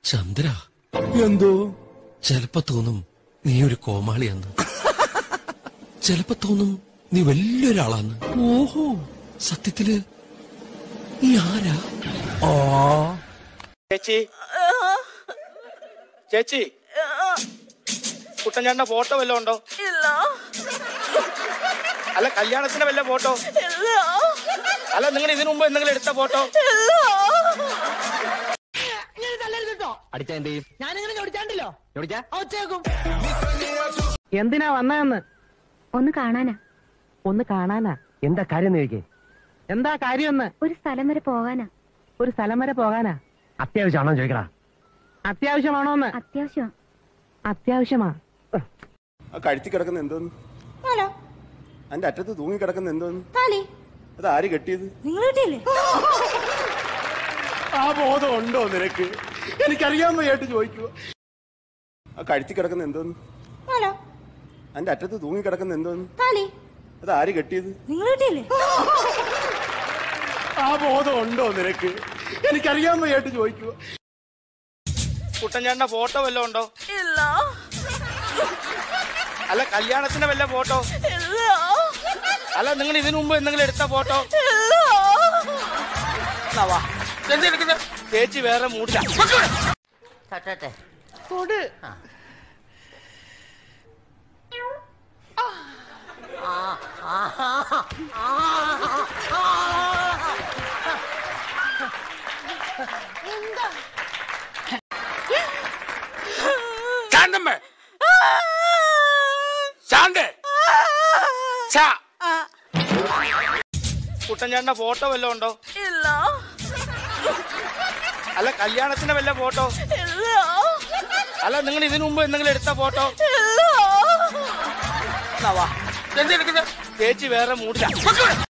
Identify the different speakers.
Speaker 1: ചന്ദ്ര
Speaker 2: എന്തോ
Speaker 1: ചെലപ്പോ തോന്നും നീ ഒരു കോമാളിയാന്ന് ചെലപ്പോ തോന്നും നീ വലിയൊരാളാന്ന്
Speaker 2: ഓഹോ
Speaker 1: സത്യത്തില് നീ ആരാ
Speaker 2: ആ
Speaker 3: ചേച്ചി ചേച്ചി കുട്ടൻചാണ്ട ഫോട്ടോ വല്ലതും ഉണ്ടോ
Speaker 4: ഇല്ല
Speaker 3: അല്ല കല്യാണത്തിന്റെ വല്ല ഫോട്ടോ
Speaker 4: ഇല്ല
Speaker 3: അല്ല നിങ്ങൾ ഇതിനു മുമ്പ് എന്തെങ്കിലും എടുത്ത ഫോട്ടോ
Speaker 4: ഇല്ല
Speaker 5: അടിച്ചാ എന്ത് ചെയ്യും
Speaker 4: ഞാനിങ്ങനെ ചോദിച്ചാണ്ടല്ലോ
Speaker 5: ചോദിച്ചാ
Speaker 4: ഒച്ചേക്കും
Speaker 5: എന്തിനാ വന്നതെന്ന്
Speaker 6: ഒന്ന് കാണാനാ
Speaker 5: ഒന്ന് കാണാനാ എന്താ കാര്യം ചോദിക്കേ എന്താ കാര്യമെന്ന്
Speaker 6: ഒരു സ്ഥലം വരെ പോകാനാ
Speaker 5: ഒരു സ്ഥലം വരെ പോകാനാ അത്യാവശ്യമാണോ ചോദിക്കടാ അത്യാവശ്യമാണോന്ന്
Speaker 6: അത്യാവശ്യമാ
Speaker 5: അത്യാവശ്യമാ
Speaker 2: ആ കഴുത്തി കിടക്കുന്ന എന്തോന്ന്
Speaker 4: ഹലോ
Speaker 2: അതിന്റെ അറ്റത്ത് തൂങ്ങി കിടക്കുന്ന എന്തോന്ന്
Speaker 4: താലി
Speaker 2: അത് ആര് കെട്ടിയത്
Speaker 4: നിങ്ങൾ കിട്ടിയില്ലേ
Speaker 2: ആ ബോധം ഉണ്ടോ നിനക്ക് എനിക്കറിയാൻ വയ്യായിട്ട് ചോദിക്കുക ആ കഴുത്തി കിടക്കുന്ന എന്തോന്ന്
Speaker 4: ഹലോ
Speaker 2: അതിന്റെ അറ്റത്ത് തൂങ്ങി കിടക്കുന്ന എന്തോന്ന്
Speaker 4: താലി
Speaker 2: അത് ആര് കെട്ടിയത്
Speaker 4: നിങ്ങൾ കിട്ടിയില്ലേ
Speaker 2: ആ ബോധം ഉണ്ടോ നിനക്ക് എനിക്കറിയാൻ വയ്യായിട്ട് ചോദിക്കുക
Speaker 3: കുട്ടൻചാണ്ട ഫോട്ടോ വല്ലതും ഉണ്ടോ
Speaker 4: ഇല്ല
Speaker 3: അല്ല കല്യാണത്തിന്റെ വല്ല ഫോട്ടോ
Speaker 4: ഇല്ല
Speaker 3: അല്ല നിങ്ങൾ ഇതിനു മുമ്പ് എന്തെങ്കിലും എടുത്ത ഫോട്ടോ
Speaker 4: ഇല്ല
Speaker 3: എന്നാ വാ. എന്താ എടുക്കുന്നെ? ചേച്ചി വേറെ മൂടില്ല
Speaker 4: തട്ടട്ടെ
Speaker 5: കൊട്
Speaker 3: ശാന്തമ്മ ശാന്തേ കുട്ടൻചാണ്ട ഫോട്ടോ വല്ലതും ഉണ്ടോ
Speaker 4: ഇല്ല
Speaker 3: അല്ല കല്യാണത്തിന്റെ വല്ല ഫോട്ടോ
Speaker 4: ഇല്ല
Speaker 3: അല്ല നിങ്ങൾ ഇതിനു മുമ്പ് എന്തെങ്കിലും എടുത്ത ഫോട്ടോ
Speaker 4: ഇല്ല
Speaker 3: എന്നാ വാ. എന്താ എടുക്കുന്നെ? ചേച്ചി വേറെ മൂടില്ല